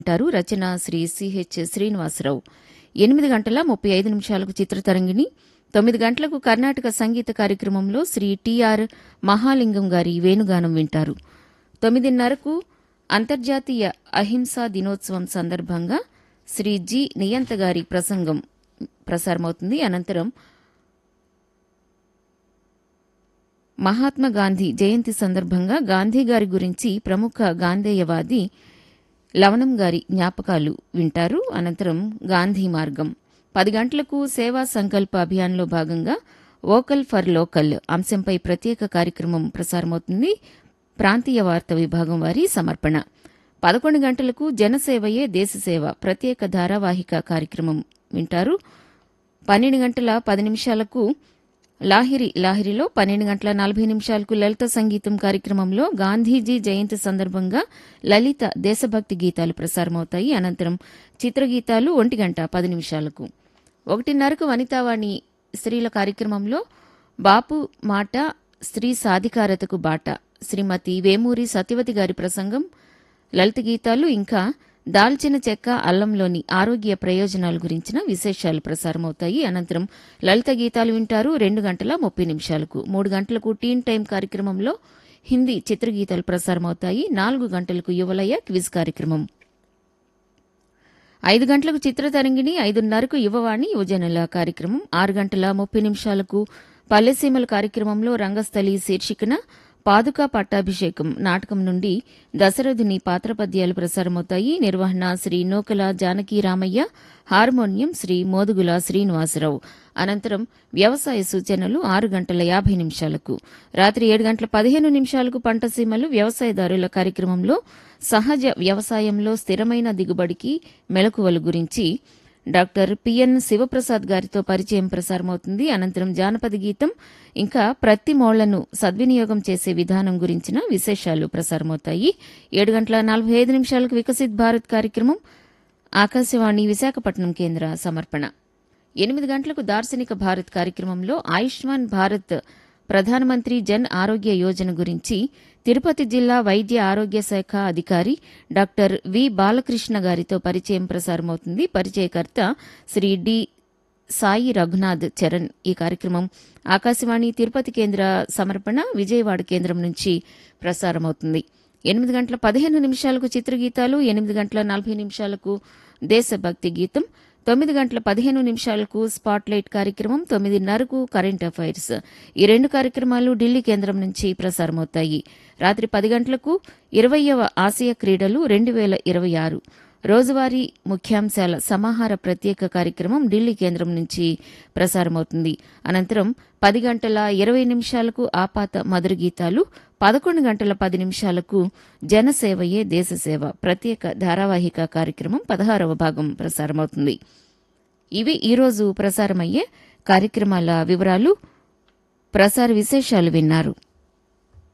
అంటారు రచన శ్రీ సిహెచ్ శ్రీనివాసరావు ఎనిమిది గంటల ముప్పై ఐదు నిమిషాలకు చిత్రతరంగిణి తొమ్మిది గంటలకు కర్ణాటక సంగీత కార్యక్రమంలో శ్రీ టిఆర్ మహాలింగం గారి వేణుగానం వింటారు తొమ్మిదిన్నరకు అంతర్జాతీయ అహింసా దినోత్సవం సందర్భంగా శ్రీ జి నియంత గారి ప్రసంగం ప్రసారమవుతుంది అనంతరం మహాత్మా గాంధీ జయంతి సందర్భంగా గాంధీ గారి గురించి ప్రముఖ గాంధేయవాది లవణం గారి జ్ఞాపకాలు వింటారు అనంతరం గాంధీ మార్గం పది గంటలకు సేవా సంకల్ప అభియాన్లో భాగంగా వోకల్ ఫర్ లోకల్ అంశంపై ప్రత్యేక కార్యక్రమం ప్రసారమవుతుంది ప్రాంతీయ వార్త విభాగం వారి సమర్పణ పదకొండు గంటలకు జనసేవయే దేశసేవ ప్రత్యేక ధారావాహిక కార్యక్రమం వింటారు పన్నెండు గంటల పది నిమిషాలకు లాహిరి లాహిరిలో పన్నెండు గంటల నలభై నిమిషాలకు లలిత సంగీతం కార్యక్రమంలో గాంధీజీ జయంతి సందర్భంగా లలిత దేశభక్తి గీతాలు ప్రసారమవుతాయి అనంతరం చిత్రగీతాలు ఒంటి గంట పది నిమిషాలకు ఒకటిన్నరకు వనితావాణి స్త్రీల కార్యక్రమంలో బాపు మాట స్త్రీ సాధికారతకు బాట శ్రీమతి వేమూరి సత్యవతి గారి ప్రసంగం లలిత గీతాలు ఇంకా దాల్చిన చెక్క అల్లంలోని ఆరోగ్య ప్రయోజనాల గురించిన విశేషాలు ప్రసారమవుతాయి అనంతరం లలిత గీతాలు వింటారు రెండు గంటల ముప్పై నిమిషాలకు మూడు గంటలకు టీన్ టైం కార్యక్రమంలో హిందీ చిత్రగీతాలు ప్రసారమవుతాయి నాలుగు గంటలకు యువలయ క్విజ్ కార్యక్రమం ఐదు గంటలకు చిత్రతరంగిణి ఐదున్నరకు యువవాణి యువజనుల కార్యక్రమం ఆరు గంటల ముప్పై నిమిషాలకు పల్లెసీమల కార్యక్రమంలో రంగస్థలి శీర్షికన పాదుకా పట్టాభిషేకం నాటకం నుండి దశరథుని పాత్రపద్యాలు ప్రసారమవుతాయి నిర్వహణ శ్రీ నూకల జానకి రామయ్య హార్మోనియం శ్రీ మోదుగుల శ్రీనివాసరావు అనంతరం వ్యవసాయ సూచనలు ఆరు గంటల యాభై నిమిషాలకు రాత్రి ఏడు గంటల పదిహేను నిమిషాలకు పంట సీమలు వ్యవసాయదారుల కార్యక్రమంలో సహజ వ్యవసాయంలో స్థిరమైన దిగుబడికి మెలకువలు గురించి డాక్టర్ పిఎన్ శివప్రసాద్ గారితో పరిచయం ప్రసారమవుతుంది అనంతరం జానపద గీతం ఇంకా ప్రతి మోళ్లను సద్వినియోగం చేసే విధానం గురించిన విశేషాలు ప్రసారమవుతాయి ఏడు గంటల నలభై ఐదు నిమిషాలకు వికసిత్ భారత్ కార్యక్రమం ఆకాశవాణి విశాఖపట్నం కేంద్ర సమర్పణ ఎనిమిది గంటలకు దార్శనిక భారత్ కార్యక్రమంలో ఆయుష్మాన్ భారత్ ప్రధానమంత్రి జన్ ఆరోగ్య యోజన గురించి తిరుపతి జిల్లా వైద్య ఆరోగ్య శాఖ అధికారి డాక్టర్ వి బాలకృష్ణ గారితో పరిచయం ప్రసారమవుతుంది పరిచయకర్త శ్రీ డి సాయి రఘునాథ్ చరణ్ ఈ కార్యక్రమం ఆకాశవాణి తిరుపతి కేంద్ర సమర్పణ విజయవాడ కేంద్రం నుంచి ప్రసారమవుతుంది ఎనిమిది గంటల పదిహేను నిమిషాలకు చిత్రగీతాలు ఎనిమిది గంటల నలభై నిమిషాలకు దేశభక్తి గీతం తొమ్మిది గంటల పదిహేను నిమిషాలకు స్పాట్లైట్ కార్యక్రమం తొమ్మిదిన్నరకు కరెంట్ అఫైర్స్ ఈ రెండు కార్యక్రమాలు ఢిల్లీ కేంద్రం నుంచి ప్రసారమవుతాయి రాత్రి పది గంటలకు ఇరవయవ ఆసియా క్రీడలు రెండు వేల ఇరవై ఆరు రోజువారీ ముఖ్యాంశాల సమాహార ప్రత్యేక కార్యక్రమం ఢిల్లీ కేంద్రం నుంచి ప్రసారమవుతుంది అనంతరం పది గంటల ఇరవై నిమిషాలకు ఆపాత మధుర గీతాలు పదకొండు గంటల పది నిమిషాలకు జనసేవయే దేశసేవ ప్రత్యేక ధారావాహిక కార్యక్రమం పదహారవ భాగం ప్రసారమవుతుంది ఇవి ఈరోజు ప్రసారమయ్యే కార్యక్రమాల వివరాలు ప్రసార విశేషాలు విన్నారు